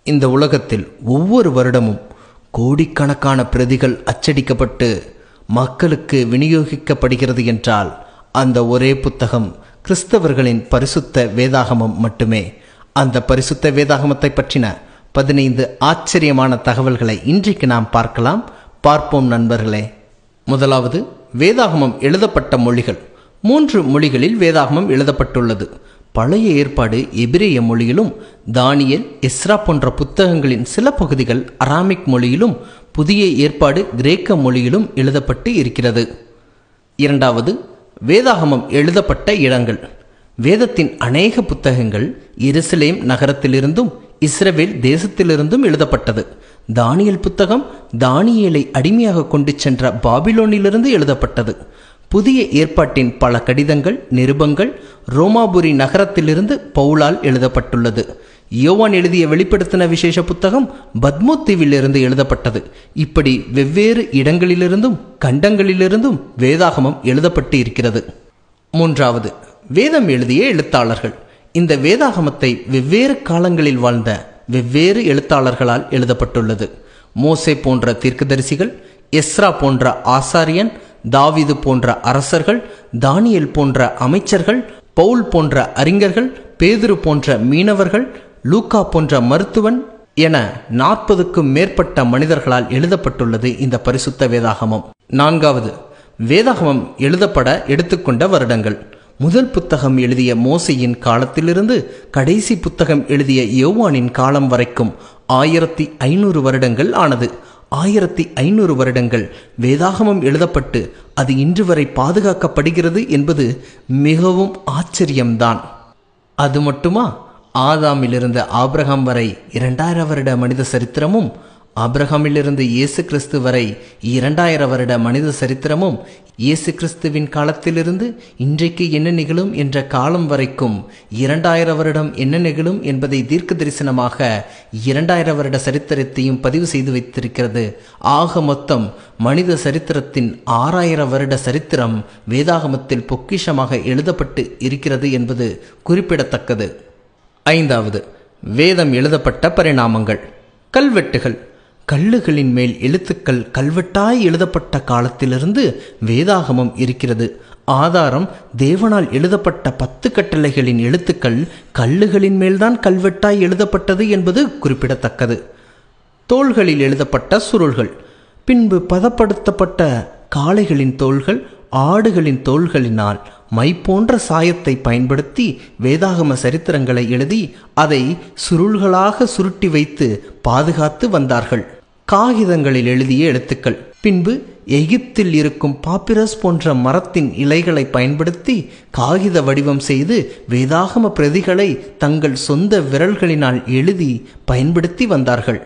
இந்த உலகத்தில் ஒவ்வொரு வருடமும் கோடிக்கணக்கான பிரதிகள் அச்சடிக்கப்பட்டு மக்களுக்கு விநியோகிக்கப்படுகிறது என்றால் அந்த ஒரே புத்தகம் கிறிஸ்தவர்களின் பரிசுத்த வேதாகமம் மட்டுமே அந்த பரிசுத்த வேதாகமத்தை பற்றின பதினைந்து ஆச்சரியமான தகவல்களை இன்றைக்கு நாம் பார்க்கலாம் பார்ப்போம் நண்பர்களே முதலாவது வேதாகமம் எழுதப்பட்ட மொழிகள் மூன்று மொழிகளில் வேதாகமம் எழுதப்பட்டுள்ளது பழைய ஏற்பாடு எபிரேய மொழியிலும் தானியல் எஸ்ரா போன்ற புத்தகங்களின் சில பகுதிகள் அராமிக் மொழியிலும் புதிய ஏற்பாடு கிரேக்க மொழியிலும் எழுதப்பட்டு இருக்கிறது இரண்டாவது வேதாகமம் எழுதப்பட்ட இடங்கள் வேதத்தின் அநேக புத்தகங்கள் எருசலேம் நகரத்திலிருந்தும் இஸ்ரவேல் தேசத்திலிருந்தும் எழுதப்பட்டது தானியல் புத்தகம் தானியேலை அடிமையாக கொண்டு சென்ற பாபிலோனிலிருந்து எழுதப்பட்டது புதிய ஏற்பாட்டின் பல கடிதங்கள் நிருபங்கள் ரோமாபுரி நகரத்திலிருந்து பவுலால் எழுதப்பட்டுள்ளது யோவான் எழுதிய வெளிப்படுத்தின விசேஷ புத்தகம் பத்மோத்தீவிலிருந்து எழுதப்பட்டது இப்படி வெவ்வேறு இடங்களிலிருந்தும் கண்டங்களிலிருந்தும் வேதாகமம் எழுதப்பட்டு இருக்கிறது மூன்றாவது வேதம் எழுதிய எழுத்தாளர்கள் இந்த வேதாகமத்தை வெவ்வேறு காலங்களில் வாழ்ந்த வெவ்வேறு எழுத்தாளர்களால் எழுதப்பட்டுள்ளது மோசே போன்ற தீர்க்கதரிசிகள் எஸ்ரா போன்ற ஆசாரியன் தாவிது போன்ற அரசர்கள் தானியல் போன்ற அமைச்சர்கள் பவுல் போன்ற அறிஞர்கள் பேதுரு போன்ற மீனவர்கள் லூக்கா போன்ற மருத்துவன் என நாற்பதுக்கும் மேற்பட்ட மனிதர்களால் எழுதப்பட்டுள்ளது இந்த பரிசுத்த வேதாகமம் நான்காவது வேதாகமம் எழுதப்பட எடுத்துக்கொண்ட வருடங்கள் முதல் புத்தகம் எழுதிய மோசையின் காலத்திலிருந்து கடைசி புத்தகம் எழுதிய யோவானின் காலம் வரைக்கும் ஆயிரத்தி ஐநூறு வருடங்கள் ஆனது ஆயிரத்தி ஐநூறு வருடங்கள் வேதாகமம் எழுதப்பட்டு அது இன்று வரை பாதுகாக்கப்படுகிறது என்பது மிகவும் ஆச்சரியம்தான் அது மட்டுமா ஆதாமிலிருந்து ஆபிரகாம் வரை இரண்டாயிரம் வருட மனித சரித்திரமும் ஆபிரகாமிலிருந்து இயேசு கிறிஸ்து வரை இரண்டாயிரம் வருட மனித சரித்திரமும் இயேசு கிறிஸ்துவின் காலத்திலிருந்து இன்றைக்கு என்ன நிகழும் என்ற காலம் வரைக்கும் இரண்டாயிரம் வருடம் என்ன நிகழும் என்பதை தீர்க்க தரிசனமாக இரண்டாயிரம் வருட சரித்திரத்தையும் பதிவு செய்து வைத்திருக்கிறது ஆக மொத்தம் மனித சரித்திரத்தின் ஆறாயிரம் வருட சரித்திரம் வேதாகமத்தில் பொக்கிஷமாக எழுதப்பட்டு இருக்கிறது என்பது குறிப்பிடத்தக்கது ஐந்தாவது வேதம் எழுதப்பட்ட பரிணாமங்கள் கல்வெட்டுகள் கல்லுகளின் மேல் எழுத்துக்கள் கல்வெட்டாய் எழுதப்பட்ட காலத்திலிருந்து வேதாகமம் இருக்கிறது ஆதாரம் தேவனால் எழுதப்பட்ட பத்து கட்டளைகளின் எழுத்துக்கள் கல்லுகளின் மேல்தான் கல்வெட்டாய் எழுதப்பட்டது என்பது குறிப்பிடத்தக்கது தோள்களில் எழுதப்பட்ட சுருள்கள் பின்பு பதப்படுத்தப்பட்ட காளைகளின் தோள்கள் ஆடுகளின் தோள்களினால் மை போன்ற சாயத்தை பயன்படுத்தி வேதாகம சரித்திரங்களை எழுதி அதை சுருள்களாக சுருட்டி வைத்து பாதுகாத்து வந்தார்கள் காகிதங்களில் எழுதிய எழுத்துக்கள் பின்பு எகிப்தில் இருக்கும் பாப்பிரஸ் போன்ற மரத்தின் இலைகளை பயன்படுத்தி காகித வடிவம் செய்து வேதாகம பிரதிகளை தங்கள் சொந்த விரல்களினால் எழுதி பயன்படுத்தி வந்தார்கள்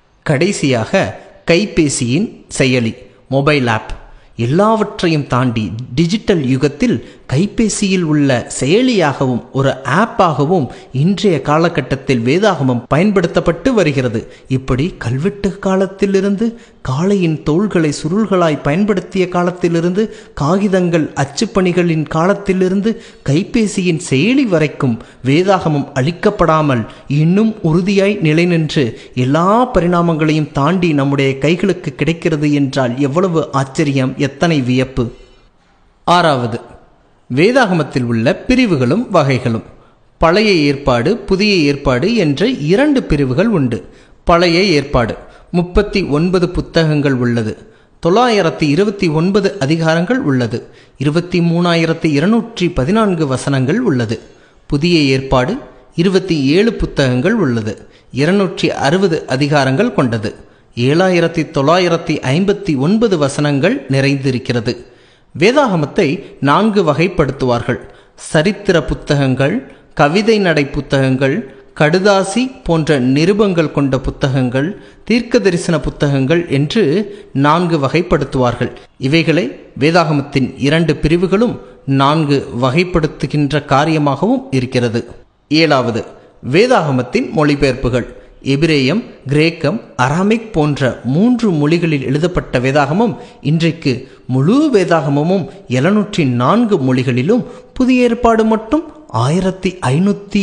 கடைசியாக கைபேசியின் செயலி மொபைல் ஆப் எல்லாவற்றையும் தாண்டி டிஜிட்டல் யுகத்தில் கைபேசியில் உள்ள செயலியாகவும் ஒரு ஆப்பாகவும் இன்றைய காலகட்டத்தில் வேதாகமம் பயன்படுத்தப்பட்டு வருகிறது இப்படி கல்வெட்டு காலத்திலிருந்து காளையின் தோள்களை சுருள்களாய் பயன்படுத்திய காலத்திலிருந்து காகிதங்கள் அச்சுப்பணிகளின் காலத்திலிருந்து கைபேசியின் செயலி வரைக்கும் வேதாகமம் அழிக்கப்படாமல் இன்னும் உறுதியாய் நிலைநின்று எல்லா பரிணாமங்களையும் தாண்டி நம்முடைய கைகளுக்கு கிடைக்கிறது என்றால் எவ்வளவு ஆச்சரியம் எத்தனை வியப்பு ஆறாவது வேதாகமத்தில் உள்ள பிரிவுகளும் வகைகளும் பழைய ஏற்பாடு புதிய ஏற்பாடு என்ற இரண்டு பிரிவுகள் உண்டு பழைய ஏற்பாடு முப்பத்தி ஒன்பது புத்தகங்கள் உள்ளது தொள்ளாயிரத்தி இருபத்தி ஒன்பது அதிகாரங்கள் உள்ளது இருபத்தி மூணாயிரத்தி இருநூற்றி பதினான்கு வசனங்கள் உள்ளது புதிய ஏற்பாடு இருபத்தி ஏழு புத்தகங்கள் உள்ளது இருநூற்றி அறுபது அதிகாரங்கள் கொண்டது ஏழாயிரத்தி தொள்ளாயிரத்தி ஐம்பத்தி ஒன்பது வசனங்கள் நிறைந்திருக்கிறது வேதாகமத்தை நான்கு வகைப்படுத்துவார்கள் சரித்திர புத்தகங்கள் கவிதை நடை புத்தகங்கள் கடுதாசி போன்ற நிருபங்கள் கொண்ட புத்தகங்கள் தீர்க்க தரிசன புத்தகங்கள் என்று நான்கு வகைப்படுத்துவார்கள் இவைகளை வேதாகமத்தின் இரண்டு பிரிவுகளும் நான்கு வகைப்படுத்துகின்ற காரியமாகவும் இருக்கிறது ஏழாவது வேதாகமத்தின் மொழிபெயர்ப்புகள் எபிரேயம் கிரேக்கம் அராமிக் போன்ற மூன்று மொழிகளில் எழுதப்பட்ட வேதாகமம் இன்றைக்கு முழு வேதாகமமும் எழுநூற்றி நான்கு மொழிகளிலும் புதிய ஏற்பாடு மட்டும் ஆயிரத்தி ஐநூற்றி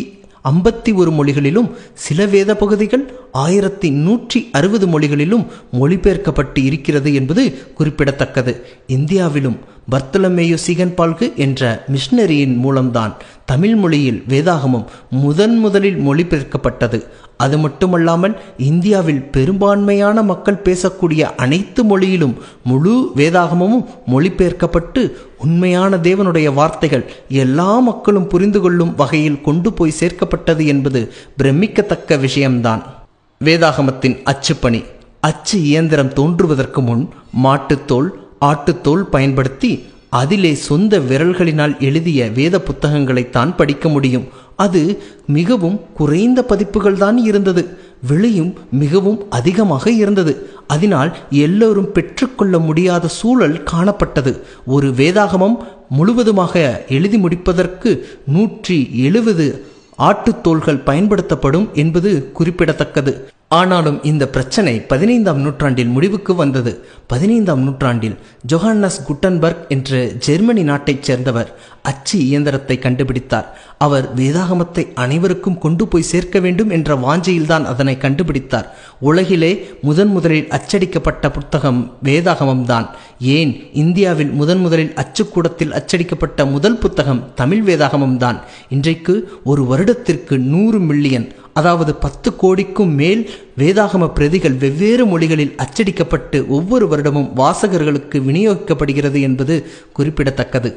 ஐம்பத்தி ஒரு மொழிகளிலும் சில வேத பகுதிகள் ஆயிரத்தி நூற்றி அறுபது மொழிகளிலும் மொழிபெயர்க்கப்பட்டு இருக்கிறது என்பது குறிப்பிடத்தக்கது இந்தியாவிலும் பர்த்தலமேயு சிகன் பால்கு என்ற மிஷனரியின் மூலம்தான் தமிழ் மொழியில் வேதாகமம் முதன் முதலில் மொழிபெயர்க்கப்பட்டது அது மட்டுமல்லாமல் இந்தியாவில் பெரும்பான்மையான மக்கள் பேசக்கூடிய அனைத்து மொழியிலும் முழு வேதாகமமும் மொழிபெயர்க்கப்பட்டு உண்மையான தேவனுடைய வார்த்தைகள் எல்லா மக்களும் புரிந்து கொள்ளும் வகையில் கொண்டு போய் சேர்க்கப்பட்டது என்பது பிரமிக்கத்தக்க விஷயம்தான் வேதாகமத்தின் அச்சுப்பணி அச்சு இயந்திரம் தோன்றுவதற்கு முன் மாட்டுத்தோல் ஆட்டுத்தோல் பயன்படுத்தி அதிலே சொந்த விரல்களினால் எழுதிய வேத புத்தகங்களைத்தான் படிக்க முடியும் அது மிகவும் குறைந்த பதிப்புகள் தான் இருந்தது விலையும் மிகவும் அதிகமாக இருந்தது அதனால் எல்லோரும் பெற்றுக்கொள்ள முடியாத சூழல் காணப்பட்டது ஒரு வேதாகமம் முழுவதுமாக எழுதி முடிப்பதற்கு நூற்றி எழுபது ஆட்டுத்தோள்கள் பயன்படுத்தப்படும் என்பது குறிப்பிடத்தக்கது ஆனாலும் இந்த பிரச்சனை பதினைந்தாம் நூற்றாண்டில் முடிவுக்கு வந்தது பதினைந்தாம் நூற்றாண்டில் ஜொஹான்னஸ் குட்டன்பர்க் என்ற ஜெர்மனி நாட்டைச் சேர்ந்தவர் அச்சு இயந்திரத்தை கண்டுபிடித்தார் அவர் வேதாகமத்தை அனைவருக்கும் கொண்டு போய் சேர்க்க வேண்டும் என்ற வாஞ்சையில்தான் அதனை கண்டுபிடித்தார் உலகிலே முதன் முதலில் அச்சடிக்கப்பட்ட புத்தகம் வேதாகமம்தான் ஏன் இந்தியாவில் முதன் முதலில் அச்சுக்கூடத்தில் அச்சடிக்கப்பட்ட முதல் புத்தகம் தமிழ் வேதாகமம்தான் இன்றைக்கு ஒரு வருடத்திற்கு நூறு மில்லியன் அதாவது பத்து கோடிக்கும் மேல் வேதாகம பிரதிகள் வெவ்வேறு மொழிகளில் அச்சடிக்கப்பட்டு ஒவ்வொரு வருடமும் வாசகர்களுக்கு விநியோகிக்கப்படுகிறது என்பது குறிப்பிடத்தக்கது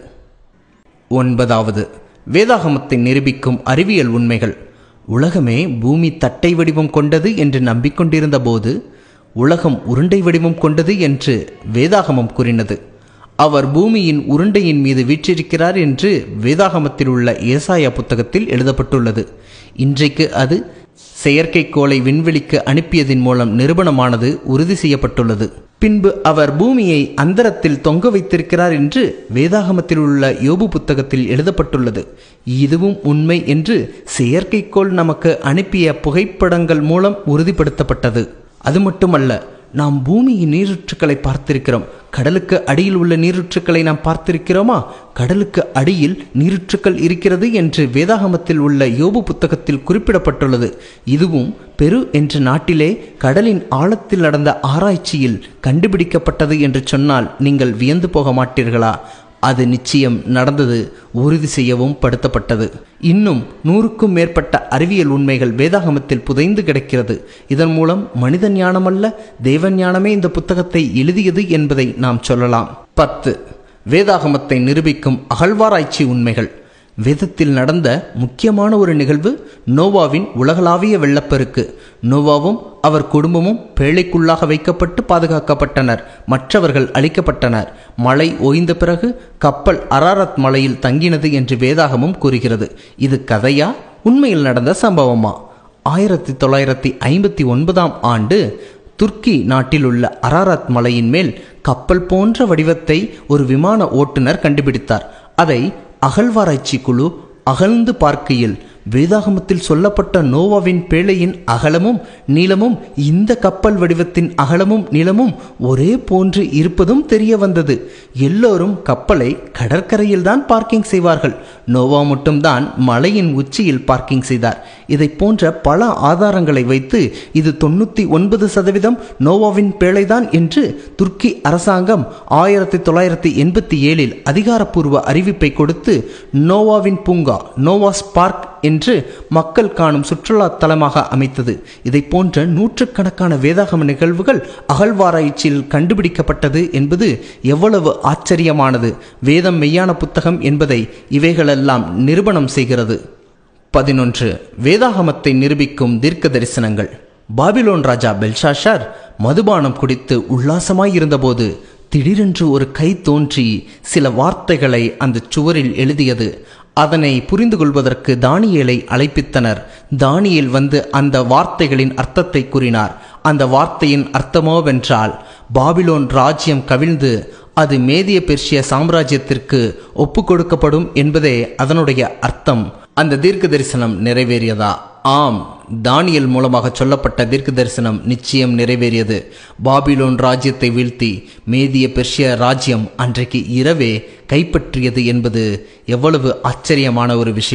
ஒன்பதாவது வேதாகமத்தை நிரூபிக்கும் அறிவியல் உண்மைகள் உலகமே பூமி தட்டை வடிவம் கொண்டது என்று நம்பிக்கொண்டிருந்த போது உலகம் உருண்டை வடிவம் கொண்டது என்று வேதாகமம் கூறினது அவர் பூமியின் உருண்டையின் மீது வீற்றிருக்கிறார் என்று வேதாகமத்தில் உள்ள ஏசாயா புத்தகத்தில் எழுதப்பட்டுள்ளது இன்றைக்கு அது செயற்கைக்கோளை விண்வெளிக்கு அனுப்பியதின் மூலம் நிரூபணமானது உறுதி செய்யப்பட்டுள்ளது பின்பு அவர் பூமியை அந்தரத்தில் தொங்க வைத்திருக்கிறார் என்று வேதாகமத்தில் உள்ள யோபு புத்தகத்தில் எழுதப்பட்டுள்ளது இதுவும் உண்மை என்று செயற்கைக்கோள் நமக்கு அனுப்பிய புகைப்படங்கள் மூலம் உறுதிப்படுத்தப்பட்டது அது மட்டுமல்ல நாம் பூமியின் நீரூற்றுக்களை பார்த்திருக்கிறோம் கடலுக்கு அடியில் உள்ள நீரூற்றுக்களை நாம் பார்த்திருக்கிறோமா கடலுக்கு அடியில் நீரூற்றுக்கள் இருக்கிறது என்று வேதாகமத்தில் உள்ள யோபு புத்தகத்தில் குறிப்பிடப்பட்டுள்ளது இதுவும் பெரு என்ற நாட்டிலே கடலின் ஆழத்தில் நடந்த ஆராய்ச்சியில் கண்டுபிடிக்கப்பட்டது என்று சொன்னால் நீங்கள் வியந்து போக மாட்டீர்களா அது நிச்சயம் நடந்தது உறுதி செய்யவும் படுத்தப்பட்டது இன்னும் நூறுக்கும் மேற்பட்ட அறிவியல் உண்மைகள் வேதாகமத்தில் புதைந்து கிடக்கிறது இதன் மூலம் மனித ஞானமல்ல தேவ ஞானமே இந்த புத்தகத்தை எழுதியது என்பதை நாம் சொல்லலாம் பத்து வேதாகமத்தை நிரூபிக்கும் அகழ்வாராய்ச்சி உண்மைகள் வேதத்தில் நடந்த முக்கியமான ஒரு நிகழ்வு நோவாவின் உலகளாவிய வெள்ளப்பெருக்கு நோவாவும் அவர் குடும்பமும் பேழைக்குள்ளாக வைக்கப்பட்டு பாதுகாக்கப்பட்டனர் மற்றவர்கள் அழிக்கப்பட்டனர் மழை ஓய்ந்த பிறகு கப்பல் அராரத் மலையில் தங்கினது என்று வேதாகமும் கூறுகிறது இது கதையா உண்மையில் நடந்த சம்பவமா ஆயிரத்தி தொள்ளாயிரத்தி ஐம்பத்தி ஒன்பதாம் ஆண்டு துர்க்கி நாட்டில் உள்ள அராரத் மலையின் மேல் கப்பல் போன்ற வடிவத்தை ஒரு விமான ஓட்டுநர் கண்டுபிடித்தார் அதை அகழ்வாராய்ச்சி குழு அகழ்ந்து பார்க்கையில் வேதாகமத்தில் சொல்லப்பட்ட நோவாவின் பேழையின் அகலமும் நீளமும் இந்த கப்பல் வடிவத்தின் அகலமும் நீளமும் ஒரே போன்று இருப்பதும் தெரிய வந்தது எல்லோரும் கப்பலை கடற்கரையில் தான் பார்க்கிங் செய்வார்கள் நோவா மட்டும்தான் மலையின் உச்சியில் பார்க்கிங் செய்தார் இதை போன்ற பல ஆதாரங்களை வைத்து இது தொண்ணூற்றி ஒன்பது சதவீதம் நோவாவின் பேழைதான் என்று துர்க்கி அரசாங்கம் ஆயிரத்தி தொள்ளாயிரத்தி எண்பத்தி ஏழில் அதிகாரப்பூர்வ அறிவிப்பை கொடுத்து நோவாவின் பூங்கா நோவாஸ் பார்க் என்று மக்கள் காணும் சுற்றுலா தலமாக அமைத்தது இதை போன்ற நூற்றுக்கணக்கான வேதாகம நிகழ்வுகள் அகழ்வாராய்ச்சியில் கண்டுபிடிக்கப்பட்டது என்பது எவ்வளவு ஆச்சரியமானது வேதம் மெய்யான புத்தகம் என்பதை இவைகளெல்லாம் நிரூபணம் செய்கிறது பதினொன்று வேதாகமத்தை நிரூபிக்கும் தீர்க்க தரிசனங்கள் பாபிலோன் ராஜா பெல்ஷாஷார் மதுபானம் குடித்து உல்லாசமாய் இருந்தபோது திடீரென்று ஒரு கை தோன்றி சில வார்த்தைகளை அந்த சுவரில் எழுதியது அதனை புரிந்து கொள்வதற்கு தானியேலை அழைப்பித்தனர் தானியேல் வந்து அந்த வார்த்தைகளின் அர்த்தத்தை கூறினார் அந்த வார்த்தையின் அர்த்தமோவென்றால் பாபிலோன் ராஜ்யம் கவிழ்ந்து அது மேதிய பெர்ஷிய சாம்ராஜ்யத்திற்கு ஒப்பு கொடுக்கப்படும் என்பதே அதனுடைய அர்த்தம் அந்த தீர்க்க தரிசனம் நிறைவேறியதா ஆம் தானியல் மூலமாக சொல்லப்பட்ட தீர்க்க தரிசனம் நிச்சயம் நிறைவேறியது பாபிலோன் ராஜ்யத்தை வீழ்த்தி மேதிய பெர்ஷிய ராஜ்யம் அன்றைக்கு இரவே கைப்பற்றியது என்பது எவ்வளவு ஆச்சரியமான ஒரு விஷயம்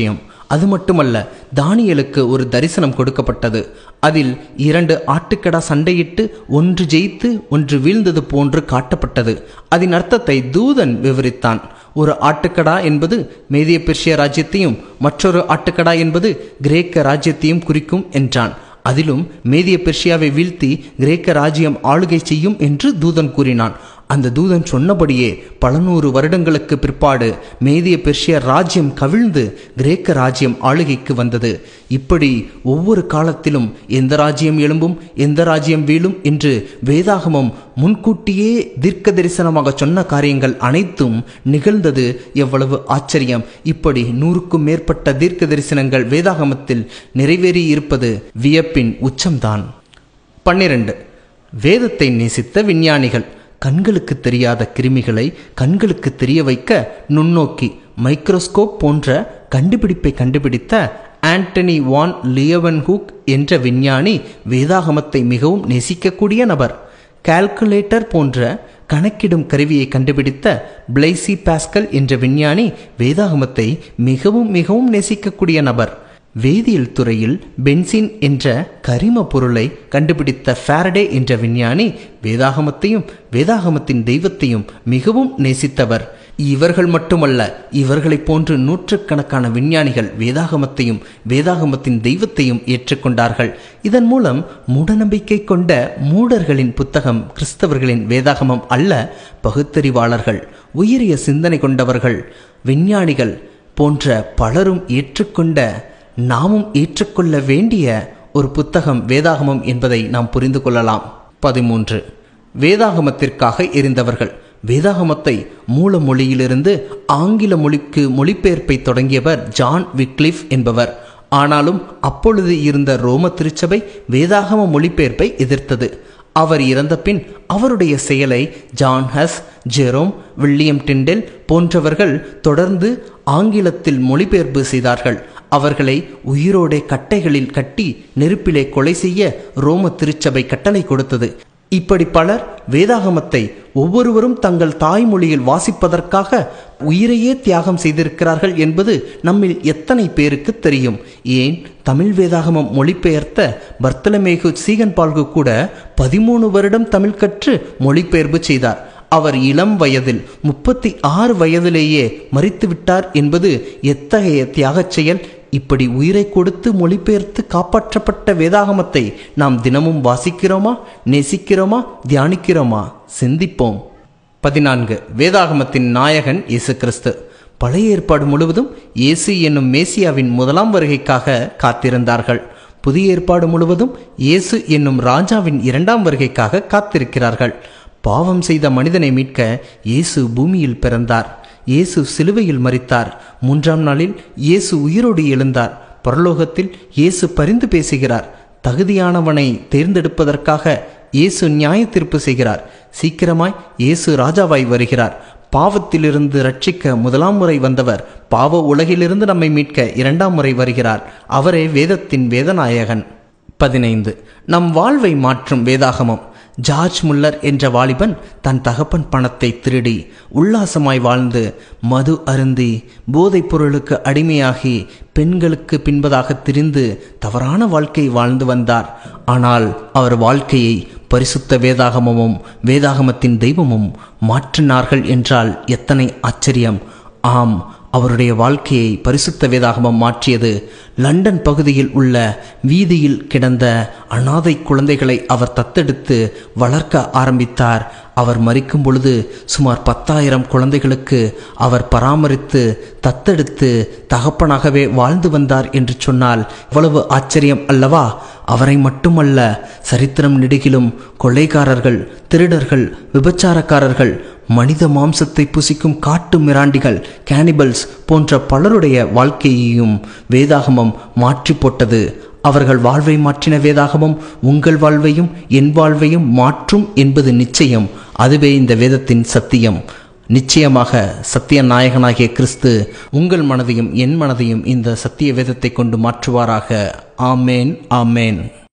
அது மட்டுமல்ல தானியலுக்கு ஒரு தரிசனம் கொடுக்கப்பட்டது அதில் இரண்டு ஆட்டுக்கடா சண்டையிட்டு ஒன்று ஜெயித்து ஒன்று வீழ்ந்தது போன்று காட்டப்பட்டது அதன் அர்த்தத்தை தூதன் விவரித்தான் ஒரு ஆட்டுக்கடா என்பது மேதிய பெர்ஷிய ராஜ்யத்தையும் மற்றொரு ஆட்டுக்கடா என்பது கிரேக்க ராஜ்யத்தையும் குறிக்கும் என்றான் அதிலும் மேதிய பெர்ஷியாவை வீழ்த்தி கிரேக்க ராஜ்யம் ஆளுகை செய்யும் என்று தூதன் கூறினான் அந்த தூதன் சொன்னபடியே பல நூறு வருடங்களுக்கு பிற்பாடு மேதிய பெர்ஷிய ராஜ்யம் கவிழ்ந்து கிரேக்க ராஜ்யம் ஆளுகைக்கு வந்தது இப்படி ஒவ்வொரு காலத்திலும் எந்த ராஜ்யம் எழும்பும் எந்த ராஜ்யம் வீழும் என்று வேதாகமம் முன்கூட்டியே தீர்க்க தரிசனமாக சொன்ன காரியங்கள் அனைத்தும் நிகழ்ந்தது எவ்வளவு ஆச்சரியம் இப்படி நூறுக்கும் மேற்பட்ட தீர்க்க தரிசனங்கள் வேதாகமத்தில் நிறைவேறி இருப்பது வியப்பின் உச்சம்தான் பன்னிரண்டு வேதத்தை நேசித்த விஞ்ஞானிகள் கண்களுக்கு தெரியாத கிருமிகளை கண்களுக்கு தெரிய வைக்க நுண்ணோக்கி மைக்ரோஸ்கோப் போன்ற கண்டுபிடிப்பை கண்டுபிடித்த ஆண்டனி வான் லியவன்ஹூக் என்ற விஞ்ஞானி வேதாகமத்தை மிகவும் நேசிக்கக்கூடிய நபர் கால்குலேட்டர் போன்ற கணக்கிடும் கருவியை கண்டுபிடித்த பிளைசி பாஸ்கல் என்ற விஞ்ஞானி வேதாகமத்தை மிகவும் மிகவும் நேசிக்கக்கூடிய நபர் வேதியியல் துறையில் பென்சின் என்ற கரிம பொருளை கண்டுபிடித்த ஃபாரடே என்ற விஞ்ஞானி வேதாகமத்தையும் வேதாகமத்தின் தெய்வத்தையும் மிகவும் நேசித்தவர் இவர்கள் மட்டுமல்ல இவர்களைப் போன்று நூற்றுக்கணக்கான விஞ்ஞானிகள் வேதாகமத்தையும் வேதாகமத்தின் தெய்வத்தையும் ஏற்றுக்கொண்டார்கள் இதன் மூலம் மூடநம்பிக்கை கொண்ட மூடர்களின் புத்தகம் கிறிஸ்தவர்களின் வேதாகமம் அல்ல பகுத்தறிவாளர்கள் உயரிய சிந்தனை கொண்டவர்கள் விஞ்ஞானிகள் போன்ற பலரும் ஏற்றுக்கொண்ட நாமும் ஏற்றுக்கொள்ள வேண்டிய ஒரு புத்தகம் வேதாகமம் என்பதை நாம் புரிந்து கொள்ளலாம் பதிமூன்று வேதாகமத்திற்காக எரிந்தவர்கள் வேதாகமத்தை மூல மொழியிலிருந்து ஆங்கில மொழிக்கு மொழிபெயர்ப்பை தொடங்கியவர் ஜான் விக்லிஃப் என்பவர் ஆனாலும் அப்பொழுது இருந்த ரோம திருச்சபை வேதாகம மொழிபெயர்ப்பை எதிர்த்தது அவர் இறந்த பின் அவருடைய செயலை John Hus Jerome William Tyndale போன்றவர்கள் தொடர்ந்து ஆங்கிலத்தில் மொழிபெயர்ப்பு செய்தார்கள் அவர்களை உயிரோடே கட்டைகளில் கட்டி நெருப்பிலே கொலை செய்ய ரோம திருச்சபை கட்டளை கொடுத்தது இப்படி பலர் வேதாகமத்தை ஒவ்வொருவரும் தங்கள் தாய்மொழியில் வாசிப்பதற்காக உயிரையே தியாகம் செய்திருக்கிறார்கள் என்பது நம்மில் எத்தனை பேருக்கு தெரியும் ஏன் தமிழ் வேதாகமம் மொழிபெயர்த்த பர்த்தலமேகு சீகன் பால்கு கூட பதிமூணு வருடம் தமிழ் கற்று மொழிபெயர்ப்பு செய்தார் அவர் இளம் வயதில் முப்பத்தி ஆறு வயதிலேயே மறித்து விட்டார் என்பது எத்தகைய தியாகச் செயல் இப்படி உயிரை கொடுத்து மொழிபெயர்த்து காப்பாற்றப்பட்ட வேதாகமத்தை நாம் தினமும் வாசிக்கிறோமா நேசிக்கிறோமா தியானிக்கிறோமா சிந்திப்போம் பதினான்கு வேதாகமத்தின் நாயகன் இயேசு கிறிஸ்து பழைய ஏற்பாடு முழுவதும் இயேசு என்னும் மேசியாவின் முதலாம் வருகைக்காக காத்திருந்தார்கள் புதிய ஏற்பாடு முழுவதும் இயேசு என்னும் ராஜாவின் இரண்டாம் வருகைக்காக காத்திருக்கிறார்கள் பாவம் செய்த மனிதனை மீட்க இயேசு பூமியில் பிறந்தார் இயேசு சிலுவையில் மரித்தார் மூன்றாம் நாளில் இயேசு உயிரோடு எழுந்தார் பரலோகத்தில் இயேசு பரிந்து பேசுகிறார் தகுதியானவனை தேர்ந்தெடுப்பதற்காக இயேசு நியாய தீர்ப்பு செய்கிறார் சீக்கிரமாய் இயேசு ராஜாவாய் வருகிறார் பாவத்திலிருந்து ரட்சிக்க முதலாம் முறை வந்தவர் பாவ உலகிலிருந்து நம்மை மீட்க இரண்டாம் முறை வருகிறார் அவரே வேதத்தின் வேதநாயகன் பதினைந்து நம் வாழ்வை மாற்றும் வேதாகமம் ஜார்ஜ் முல்லர் என்ற வாலிபன் தன் தகப்பன் பணத்தை திருடி உல்லாசமாய் வாழ்ந்து மது அருந்தி போதைப் பொருளுக்கு அடிமையாகி பெண்களுக்கு பின்பதாக திரிந்து தவறான வாழ்க்கை வாழ்ந்து வந்தார் ஆனால் அவர் வாழ்க்கையை பரிசுத்த வேதாகமமும் வேதாகமத்தின் தெய்வமும் மாற்றினார்கள் என்றால் எத்தனை ஆச்சரியம் ஆம் அவருடைய வாழ்க்கையை பரிசுத்த வேதாகமம் மாற்றியது லண்டன் பகுதியில் உள்ள வீதியில் கிடந்த அனாதை குழந்தைகளை அவர் தத்தெடுத்து வளர்க்க ஆரம்பித்தார் அவர் மறிக்கும் பொழுது சுமார் பத்தாயிரம் குழந்தைகளுக்கு அவர் பராமரித்து தத்தெடுத்து தகப்பனாகவே வாழ்ந்து வந்தார் என்று சொன்னால் எவ்வளவு ஆச்சரியம் அல்லவா அவரை மட்டுமல்ல சரித்திரம் நெடுகிலும் கொள்ளைக்காரர்கள் திருடர்கள் விபச்சாரக்காரர்கள் மனித மாம்சத்தை புசிக்கும் காட்டு மிராண்டிகள் கேனிபல்ஸ் போன்ற பலருடைய வாழ்க்கையையும் வேதாகமம் மாற்றி போட்டது அவர்கள் வாழ்வை மாற்றின வேதாகமம் உங்கள் வாழ்வையும் என் வாழ்வையும் மாற்றும் என்பது நிச்சயம் அதுவே இந்த வேதத்தின் சத்தியம் நிச்சயமாக சத்திய நாயகனாகிய கிறிஸ்து உங்கள் மனதையும் என் மனதையும் இந்த சத்திய வேதத்தை கொண்டு மாற்றுவாராக ஆமேன் ஆமேன்